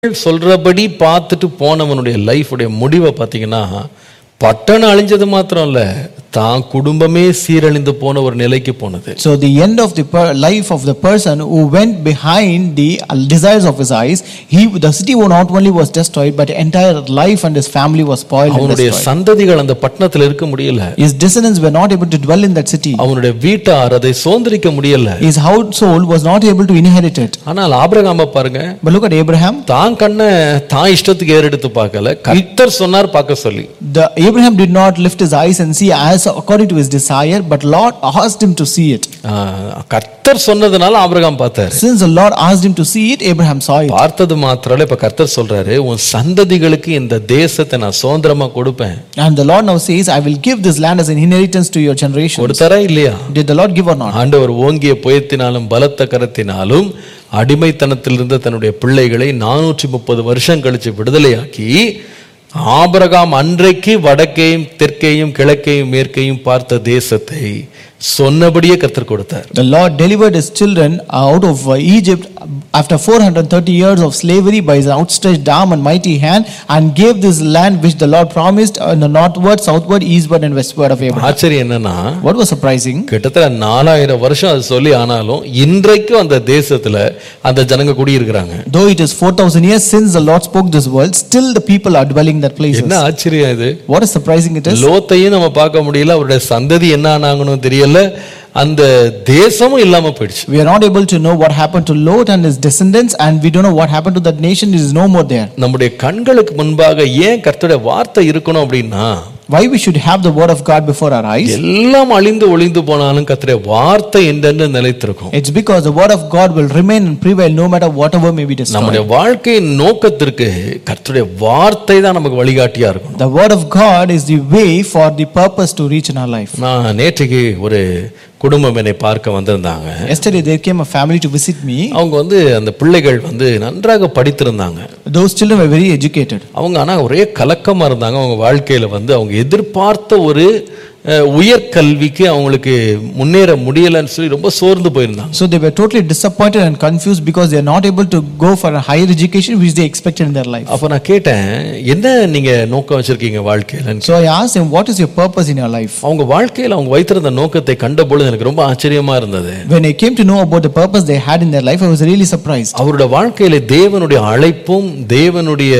சொல்றபடி பார்த்துட்டு போனவனுடைய லைஃபுடைய முடிவை பார்த்தீங்கன்னா பட்டணம் அழிஞ்சது மாத்திரம் இல்ல தான் குடும்பமே சீரழிந்து போன ஒரு நிலைக்கு போனது So the end of the per- life of the person who went behind the uh, desires of his eyes, he the city not only was destroyed, but entire life and his family was spoiled and அவனுடைய destroyed. சந்ததிகள் அந்த பட்டணத்துல இருக்க முடியல His descendants were not able to dwell in that city. அவனுடைய வீட்டார் அதை சுதந்திரிக்க முடியல His household was not able to inherit it. ஆனால் ஆபிரகாம பாருங்க But look at Abraham. தான் கண்ணை தான் இஷ்டத்துக்கு ஏறெடுத்து பார்க்கல கர்த்தர் சொன்னார் பார்க்க சொல்லி The Abraham did not lift his eyes and see as according to his desire, but Lord asked him to see it. ஆ, கர்த்தர் சொன்னதுனால ஆபிரகாம் பார்த்தாரு Since the Lord asked him to see it, Abraham saw it. பார்த்தது மாத்திரம் இல்ல, இப்ப கர்த்தர் சொல்றாரு உன் சந்ததிகளுக்கு இந்த தேசத்தை நான் சுதந்திரமா கொடுப்பேன் And the Lord now says, I will give this land as an inheritance to your generation. கொடுத்தாரா இல்லையா Did the Lord give or not? ஆண்டவர் ஓங்கிய புயத்தினாலும் பலத்த கரத்தினாலும் அடிமைத்தனத்தில் இருந்த தன்னுடைய பிள்ளைகளை நானூற்றி முப்பது வருஷம் கழிச்சு விடுதலையாக்கி ஆபிரகாம் அன்றைக்கு வடக்கையும் தெற்கையும் கிழக்கையும் மேற்கையும் பார்த்த தேசத்தை சொன்னபடியே கர்த்தர் கொடுத்தார் The Lord delivered his children out of uh, Egypt after 430 years of slavery by his outstretched arm and mighty hand and gave this land which the Lord promised in the northward, southward, eastward, and westward of Abraham. ஆச்சரியம் என்னன்னா What was surprising? கிட்டத்தட்ட நாலாயிரம் வருஷம் அது சொல்லி ஆனாலும் இன்றைக்கும் அந்த தேசத்துல அந்த ஜனங்க குடியிருக்கிறாங்க Though it is 4,000 years since the Lord spoke this word, still the people are dwelling in that place. என்ன ஆச்சரியம் இது What is surprising it is? லோத்தையும் நம்ம பார்க்க முடியல அவருடைய சந்ததி என்ன ஆனாங்கன்னு தெரியல அந்த தேசமும் இல்லாம போயிடுச்சு We are not able to know what happened to Lot and his descendants, and we don't know what happened to that nation. It is no more there. நம்முடைய கண்களுக்கு முன்பாக ஏன் கர்த்தருடைய வார்த்தை இருக்கணும் அப்படின்னா Why we should have the word of God before our eyes? எல்லாம் அழிந்து ஒளிந்து போனாலும் கர்த்தருடைய வார்த்தை என்றென்று நிலைத்திருக்கும் It's because the word of God will remain and prevail no matter whatever may be destroyed. நம்முடைய வாழ்க்கையின் நோக்கத்திற்கு கர்த்தருடைய வார்த்தை தான் நமக்கு வழிகாட்டியா இருக்கும் The word of God is the way for the purpose to reach in our life. நான் நேற்றுக்கு ஒரு குடும்பம் என்னை பார்க்க வந்திருந்தாங்க Yesterday there came a family to visit me. அவங்க வந்து அந்த பிள்ளைகள் வந்து நன்றாக படித்திருந்தாங்க Those children were very educated. அவங்க ஆனா ஒரே கலக்கமா இருந்தாங்க அவங்க வாழ்க்கையில வந்து அவங்க எதிர்பார்த்த ஒரு அஹ், உயர்கல்விக்கு அவங்களுக்கு முன்னேற முடியலன்னு சொல்லி ரொம்ப சோர்ந்து போயிருந்தாங்க So they were totally disappointed and confused because they are not able to go for a higher education which they expected in their life. அப்ப நான் கேட்டேன் என்ன நீங்க நோக்கம் வச்சிருக்கீங்க வாழ்க்கையில So I asked them, What is your purpose in your life? அவங்க வாழ்க்கையில அவங்க வைத்திருந்த நோக்கத்தை கண்ட பொழுது எனக்கு ரொம்ப ஆச்சரியமா இருந்தது When I came to know about the purpose they had in their life, I was really surprised. அவருடைய வாழ்க்கையில தேவனுடைய அழைப்பும் தேவனுடைய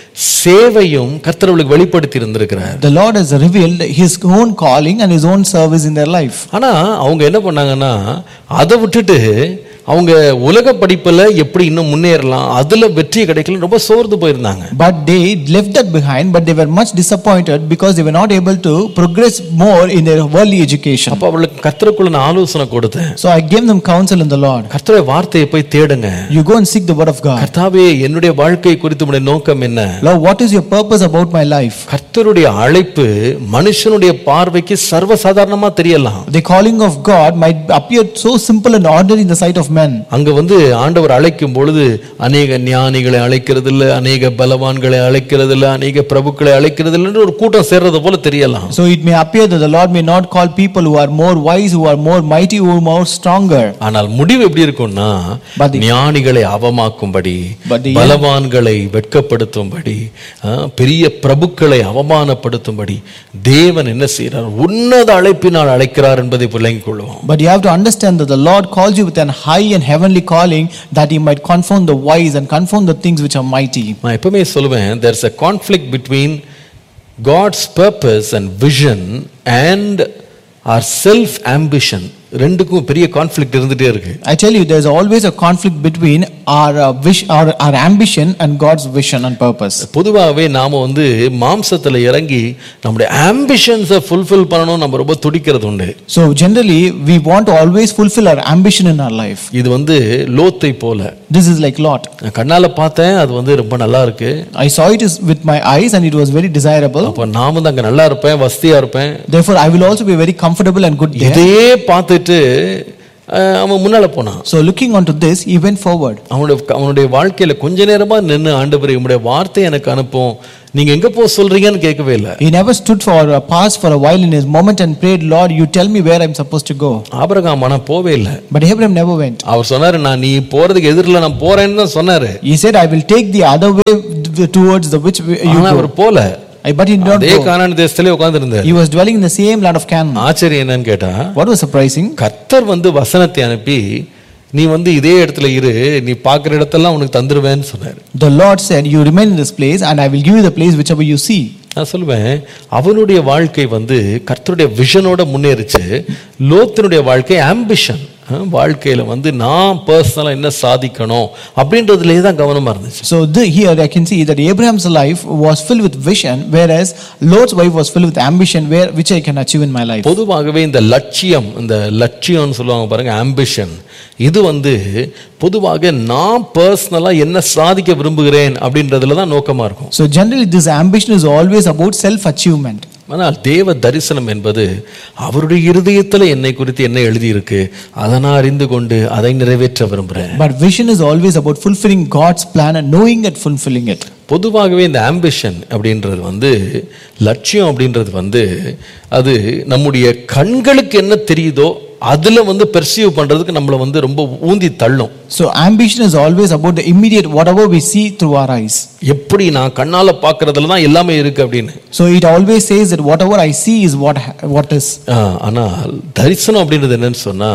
சேவையும் கர்த்தர்களுக்கு வெளிப்படுத்தி இருந்திருக்கிறார் The Lord has revealed His own calling and His own service in their life. ஆனா அவங்க என்ன பண்ணாங்கன்னா அதை விட்டுட்டு அவங்க உலக படிப்புல எப்படி இன்னும் முன்னேறலாம் அதுல வெற்றி கிடைக்கல ரொம்ப சோர்ந்து போயிருந்தாங்க But they left that behind, but they were much disappointed because they were not able to progress more in their worldly education. அப்ப அவளுக்கு கர்த்தருக்குள்ள நான் ஆலோசனை கொடுத்தேன் So I gave them counsel in the Lord. கர்த்தருடைய வார்த்தையை போய் தேடுங்க You go and seek the word of God. கர்த்தாவே என்னுடைய வாழ்க்கை குறித்து உடைய நோக்கம் என்ன Lord, what is your purpose about my life? கர்த்தருடைய அழைப்பு மனுஷனுடைய பார்வைக்கு சர்வசாதாரணமா தெரியலாம் The calling of God might appear so simple and ordinary in the sight of men. அங்க வந்து ஆண்டவர் அழைக்கும் பொழுது அநேக ஞானிகளை அழைக்கிறது இல்ல அநேக பலவான்களை அழைக்கிறது இல்ல அநேக பிரபுக்களை அழைக்கிறது இல்லைன்னு ஒரு கூட்டம் சேர்றது போல தெரியலாம் So it may appear that the Lord may not call people who are more wise, who are more mighty, who are more stronger. ஆனால் முடிவு எப்படி இருக்கும்னா But the- ஞானிகளை அவமாக்கும்படி But the- பலவான்களை வெட்கப்படுத்தும்படி ஆ, பெரிய பிரபுக்களை அவமானப்படுத்தும்படி தேவன் என்ன செய்கிறார் உன்னத அழைப்பினால் அழைக்கிறார் என்பதை விளங்கிக் கொள்வோம் But you have to understand that the Lord calls you with an high and heavenly calling that He might confound the wise and confound the things which are mighty. நான் எப்பவுமே சொல்லுவேன் there's a conflict between God's purpose and vision and our self ambition ரெண்டுக்கும் பெரிய conflict இருந்துட்டே இருக்கு I tell you, there's always a conflict between our uh, wish, our, our ambition and God's vision and purpose. பொதுவாகவே நாம வந்து மாம்சத்துல இறங்கி நம்முடைய ஆம்பிஷன்ஸை ஃபுல்ஃபில் பண்ணணும் நம்ம ரொம்ப துடிக்கிறது உண்டு So generally, we want to always fulfill our ambition in our life. இது வந்து லோத்தை போல This is like Lot. நான் கண்ணால பார்த்தேன் அது வந்து ரொம்ப நல்லா இருக்கு I saw it is with my eyes and it was very desirable. அப்ப நாம தான் அங்க நல்லா இருப்பேன் வசதியா இருப்பேன் Therefore, I will also be very comfortable and good there. இதே பார்த்துட்டு அஹ், அவன் முன்னால போனான் So looking onto this, he went forward. அவனுடைய அவனுடைய வாழ்க்கையில கொஞ்ச நேரமா நின்று ஆண்டவரே உம்முடைய வார்த்தை எனக்கு அனுப்பும் நீங்க எங்க போக சொல்றீங்கன்னு கேட்கவே இல்லை He never stood for a pause for a while in his moment and prayed, Lord, you tell me where I'm supposed to go. Abraham ஆனா போவே இல்லை But Abraham never went. அவர் சொன்னாரு நான் நீ போறதுக்கு எதிரில் நான் போறேன்னு தான் சொன்னாரு He said, I will take the other way towards the which way you ஆனா go. அவர் போல But he did not அதே go. கானான் தேசத்திலே உட்கார்ந்து இருந்தார் He was dwelling in the same land of Canaan. ஆச்சரியம் என்னன்னு கேட்டா What was surprising? கர்த்தர் வந்து வசனத்தை அனுப்பி நீ வந்து இதே இடத்துல இரு நீ பார்க்குற இடத்தெல்லாம் உனக்கு தந்துருவேன்னு சொன்னார் The Lord said, You remain in this place, and I will give you the place whichever you see. நான் சொல்லுவேன் அவனுடைய வாழ்க்கை வந்து கர்த்தருடைய விஷனோட முன்னேறிச்சு லோத்தினுடைய வாழ்க்கை ஆம்பிஷன் வாழ்க்கையில வந்து நான் பர்சனலாக என்ன சாதிக்கணும் அப்படின்றதுலேயே தான் கவனமா இருந்துச்சு So the, here I can see that Abraham's life was filled with vision, whereas Lot's wife was filled with ambition, where which I can achieve in my life. பொதுவாகவே இந்த லட்சியம் இந்த லட்சியம்னு சொல்லுவாங்க பாருங்க ஆம்பிஷன் இது வந்து பொதுவாக நான் பர்சனலாக என்ன சாதிக்க விரும்புகிறேன் அப்படின்றதுல தான் நோக்கமா இருக்கும் So generally, this ambition is always about self-achievement. ஆனால் தேவ தரிசனம் என்பது அவருடைய இருதயத்தில் என்னை குறித்து என்ன எழுதியிருக்கு அதை நான் அறிந்து கொண்டு அதை நிறைவேற்ற விரும்புகிறேன் But vision is always about fulfilling God's plan and knowing it, fulfilling it. பொதுவாகவே இந்த ஆம்பிஷன் அப்படின்றது வந்து லட்சியம் அப்படின்றது வந்து அது நம்முடைய கண்களுக்கு என்ன தெரியுதோ அதுல வந்து பெர்சீவ் பண்றதுக்கு நம்மளை வந்து ரொம்ப ஊந்தி தள்ளும் So ambition is always about the immediate, whatever we see through our eyes. எப்படி நான் கண்ணால பார்க்கறதுல தான் எல்லாமே இருக்கு அப்படின்னு So it always says that whatever I see is what what is. ஆ, ஆனால் தரிசனம் அப்படின்றது என்னன்னு சொன்னா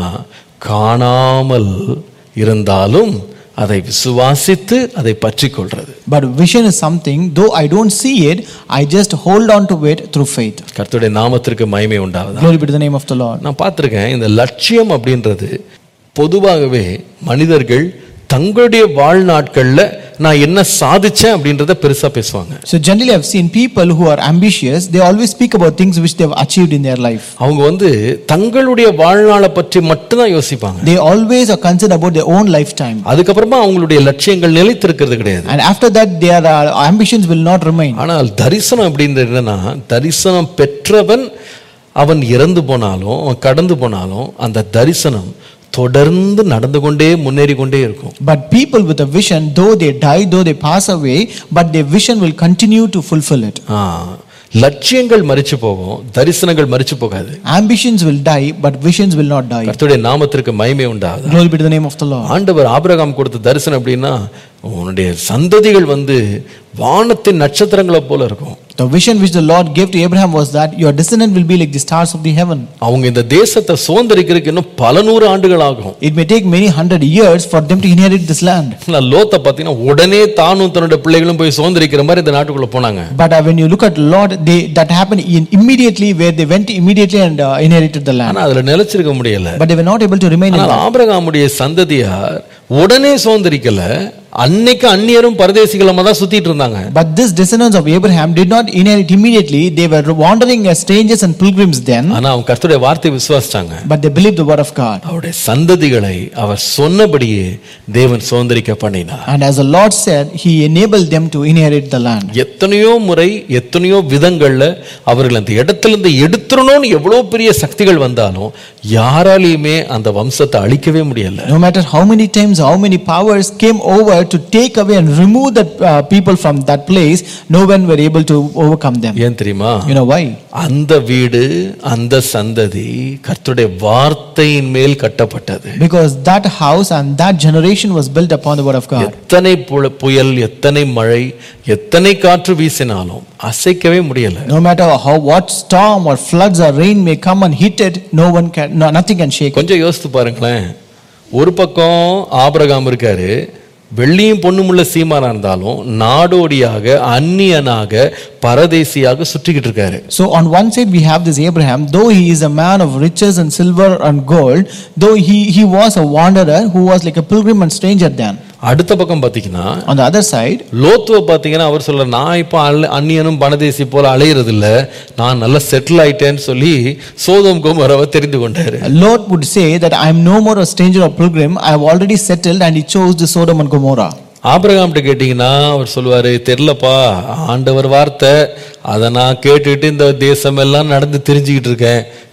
காணாமல் இருந்தாலும் அதை விசுவாசித்து அதை பற்றி கொள்றது But vision is something, though I don't see it, I just hold on to it through faith. கர்த்தருடைய நாமத்திற்கு மகிமை உண்டாவதா Glory be to the name of the Lord. நான் பார்த்துருக்கேன் இந்த லட்சியம் அப்படின்றது பொதுவாகவே மனிதர்கள் தங்களுடைய வாழ்நாட்கள்ல நான் என்ன சாதிச்சேன் அப்படின்றத பெருசா பேசுவாங்க So generally, I've seen people who are ambitious. They always speak about things which they've achieved in their life. அவங்க வந்து தங்களுடைய வாழ்நாளை பற்றி மட்டும்தான் யோசிப்பாங்க They always are concerned about their own lifetime. அதுக்கப்புறமா அவங்களுடைய லட்சியங்கள் நிலைத்திருக்கிறது கிடையாது And after that, their uh, ambitions will not remain. ஆனால் தரிசனம் அப்படின்றது என்னன்னா தரிசனம் பெற்றவன் அவன் இறந்து போனாலும் அவன் கடந்து போனாலும் அந்த தரிசனம் தொடர்ந்து நடந்து கொண்டே முன்னேறி கொண்டே இருக்கும் But people with a vision, though they die, though they pass away, but their vision will continue to fulfill it. ஆ, லட்சியங்கள் மறிச்சு போகும் தரிசனங்கள் மறிச்சு போகாது Ambitions will die, but visions will not die. கர்த்தருடைய நாமத்திற்கு மகிமை உண்டாகுது Glory be to the name of the Lord. ஆண்டவர் ஆபிரகாம் கொடுத்த தரிசனம் அப்படின்னா உன்னுடைய சந்ததிகள் வந்து வானத்தின் நட்சத்திரங்களை போல இருக்கும் The vision which the Lord gave to Abraham was that your descendant will be like the stars of the heaven. அவங்க இந்த தேசத்தை சுதந்திரிக்கிறதுக்கு இன்னும் பல நூறு ஆண்டுகள் ஆகும் It may take many hundred years for them to inherit this land. நான் லோத்தை பார்த்தீங்கன்னா உடனே தானும் தன்னுடைய பிள்ளைகளும் போய் சுதந்திரிக்கிற மாதிரி இந்த நாட்டுக்குள்ள போனாங்க But uh, when you look at Lord, they, that happened in immediately where they went immediately and uh, inherited the land. ஆனா அதுல நிலைச்சிருக்க முடியல But they were not able to remain in ஆனால் that. ஆபிரகாமுடைய சந்ததியார் உடனே சுதந்திரிக்கல அன்னைக்கு அந்நியரும் பரதேசிகளமா தான் சுத்திட்டு இருந்தாங்க But this descendants of Abraham did not inherit immediately. They were wandering as strangers and pilgrims then, ஆனா அவங்க கர்த்தருடைய வார்த்தை விசுவாசிச்சாங்க but they believed the word of God. அவருடைய சந்ததிகளை அவர் சொன்னபடியே தேவன் சுதந்திரிக்க பண்ணினார் And as the Lord said, He enabled them to inherit the land. எத்தனையோ முறை எத்தனையோ விதங்கள்ல அவர்கள் அந்த இடத்துல இருந்து எடுத்துடணும்னு எவ்வளவு பெரிய சக்திகள் வந்தாலும் யாராலையுமே அந்த வம்சத்தை அழிக்கவே முடியல No matter how many times, how many powers came over to take away and remove the uh, people from that place, no one were able to overcome them. ஏன் தெரியுமா You know why? அந்த வீடு அந்த சந்ததி கர்த்தருடைய வார்த்தையின் மேல் கட்டப்பட்டது Because that house and that generation was built upon the word of God. எத்தனை புல- புயல் எத்தனை மழை எத்தனை காற்று வீசினாலும் அசைக்கவே முடியல No matter how what storm or floods or rain may come and hit it, no one can, no, nothing can shake it. கொஞ்சம் யோசித்து பாருங்களேன் ஒரு பக்கம் ஆபிரகாம் இருக்காரு வெள்ளியும் பொண்ணுமுள்ள சீமானா இருந்தாலும் நாடோடியாக அந்நியனாக பரதேசியாக சுற்றிக்கிட்டு இருக்காரு So on one side we have this Abraham, though he is a man of riches and silver and gold, though he, he was a wanderer who was like a pilgrim and stranger then. அடுத்த பக்கம் பாத்தீங்கன்னா On the other side, லோத்துவை பார்த்தீங்கன்னா அவர் சொல்ற நான் இப்போ அல்- அந்நியனும் பணதேசி போல அலையிறது இல்ல நான் நல்லா செட்டில் ஆயிட்டேன்னு சொல்லி சோதம் குமரவை தெரிந்து கொண்டாரு Lot would say that I am no more a stranger or pilgrim, I have already settled and he chose the Sodom and Gomorrah. ஆபிரகாம்கிட்ட கேட்டிங்கன்னா அவர் சொல்லுவாரு தெரிலப்பா ஆண்டவர் வார்த்தை அதை நான் கேட்டுட்டு இந்த தேசம் எல்லாம் நடந்து தெரிஞ்சுக்கிட்டு இருக்கேன்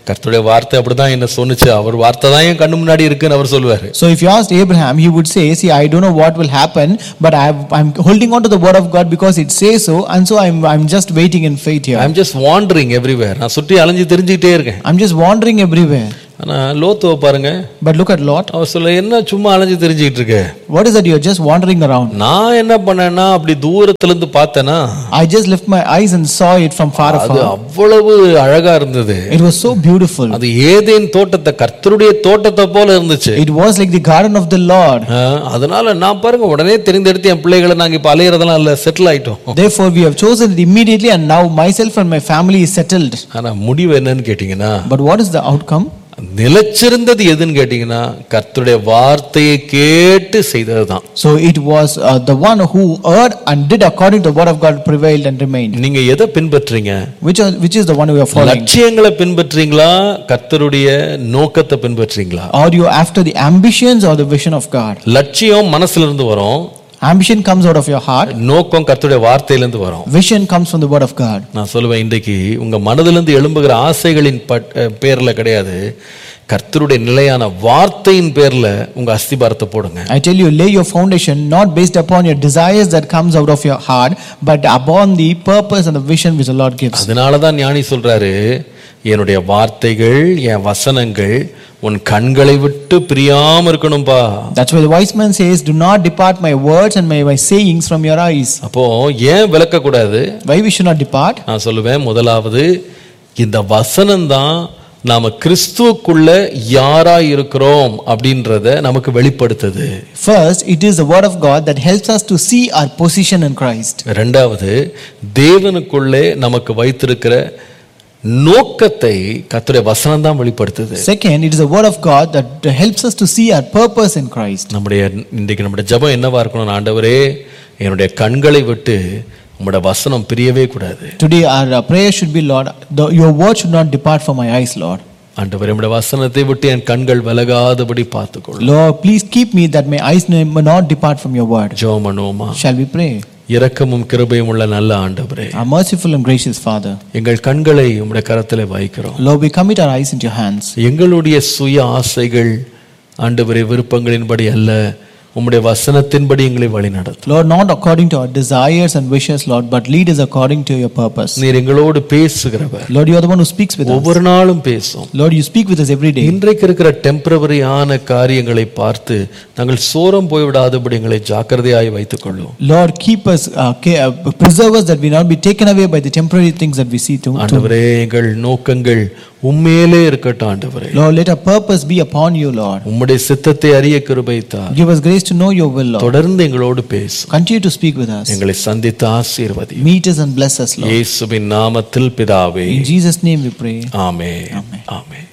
கர்த்தருடைய வார்த்தை அப்படிதான் என்ன சொன்னுச்சு அவர் வார்த்தை தான் என் கண்ணு முன்னாடி இருக்குன்னு அவர் சொல்லுவாரு So if you asked Abraham, he would say, See, I don't know what will happen, but I have, I'm holding on to the word of God because it says so, and so I'm, I'm just waiting in faith here. I'm just wandering everywhere நான் சுற்றி அலைஞ்சு தெரிஞ்சுக்கிட்டே இருக்கேன் I'm just wandering everywhere. ஆனா லோத்துவ பாருங்க But look at Lot. அவர் சொல்ல என்ன சும்மா அலைஞ்சு தெரிஞ்சுக்கிட்டு இருக்க What is that? You're just wandering around. நான் என்ன பண்ணேன்னா அப்படி தூரத்துல இருந்து பார்த்தேனா I just lift my eyes and saw it from far அது afar. அவ்வளவு அழகா இருந்தது It was so beautiful. அது ஏதேன் தோட்டத்தை கர்த்தருடைய தோட்டத்தை போல இருந்துச்சு It was like the garden of the Lord. ஆ, அதனால நான் பாருங்க உடனே தெரிந்தெடுத்து என் பிள்ளைகளை நாங்க இப்ப அலையறதெல்லாம் இல்ல செட்டில் ஆயிட்டோம் Therefore, we have chosen it immediately, and now myself and my family is settled. ஆனா முடிவு என்னன்னு கேட்டீங்கன்னா But what is the outcome? நிலைச்சிருந்தது எதுன்னு கேட்டீங்கன்னா கர்த்தருடைய வார்த்தையை கேட்டு செய்ததுதான் So it was uh, the one who heard and did according to the word of God prevailed and remained. நீங்க எதை பின்பற்றீங்க Which, are, which is the one we are following? லட்சியங்களை பின்பற்றீங்களா கர்த்தருடைய நோக்கத்தை பின்பற்றீங்களா Are you after the ambitions or the vision of God? லட்சியம் மனசுல இருந்து வரும் Ambition comes out of your heart, நோக்கம் கர்த்தருடைய வார்த்தையில இருந்து வரும் vision comes from the word of God. நான் சொல்லுவேன் இன்றைக்கு உங்க மனதிலிருந்து எழும்புகிற ஆசைகளின் பட் அஹ் பேர்ல கிடையாது கர்த்தருடைய நிலையான வார்த்தையின் பேர்ல உங்க அஸ்திபாரத்தை போடுங்க I tell you, lay your foundation not based upon your desires that comes out of your heart, but upon the purpose and the vision which the Lord gives. அதனால தான் ஞானி சொல்றாரு என்னுடைய வார்த்தைகள் என் வசனங்கள் உன் கண்களை விட்டு பிரியாம இருக்கணும்பா That's why the wise man says, Do not depart my words and my, my sayings from your eyes. அப்போ ஏன் விளக்க கூடாது Why we should not depart? நான் சொல்லுவேன் முதலாவது இந்த வசனம் தான் நாம கிறிஸ்துவுக்குள்ள யாரா இருக்கிறோம் அப்படின்றத நமக்கு வெளிப்படுத்துது First, it is the word of God that helps us to see our position in Christ. ரெண்டாவது தேவனுக்குள்ளே நமக்கு வைத்திருக்கிற நோக்கத்தை கர்த்தருடைய வசனம் தான் வெளிப்படுத்துது Second, it is the word of God that helps us to see our purpose in Christ. நம்முடைய இன்றைக்கு நம்முடைய ஜெபம் என்னவா இருக்கணும் ஆண்டவரே என்னுடைய கண்களை விட்டு உம்முடைய வசனம் பிரியவே கூடாது Today, our uh, prayer should be, Lord, the, your word should not depart from my eyes, Lord. ஆண்டவரே உம்முடைய வசனத்தை விட்டு என் கண்கள் விலகாதபடி பார்த்துக்கொள்ளும் Lord, please keep me that my eyes may not depart from your word. ஜெபம் பண்ணுவோமா Shall we pray? இரக்கமும் கிருபையும் உள்ள நல்ல ஆண்டவரே Our merciful and gracious Father, எங்கள் கண்களை உம்முடைய கரத்திலே வைக்கிறோம் Lord, we commit our eyes into your hands. எங்களுடைய சுய ஆசைகள் ஆண்டவரே விருப்பங்களின்படி அல்ல உம்முடைய வசனத்தின்படி எங்களை வழிநடத்தும் Lord, not according to our desires and wishes, Lord, but lead us according to your purpose. நீர் எங்களோடு பேசுகிறவர் Lord, you are the one who speaks with us. ஒவ்வொரு நாளும் பேசும் Lord, you speak with us every day. இன்றைக்கு இருக்கிற டெம்பரவரியான காரியங்களை பார்த்து நாங்கள் சோரம் போய்விடாதபடி எங்களை ஜாக்கிரதையாய் வைத்துக் கொள்ளும் Lord, keep us, uh, ca- uh, preserve us that we not be taken away by the temporary things that we see to. to. ஆண்டவரே எங்கள் நோக்கங்கள் உண்மையிலே இருக்கட்டும் ஆண்டவரே Lord, let our purpose be upon you, Lord. உம்முடைய சித்தத்தை அறிய கிருபைத்தார் Give us grace to know your will, Lord. தொடர்ந்து எங்களோடு பேசும் Continue to speak with us. எங்களை சந்தித்து ஆசீர்வதி Meet us and bless us, Lord. இயேசுவின் நாமத்தில் பிதாவே In Jesus' name we pray. ஆமே Amen. ஆமே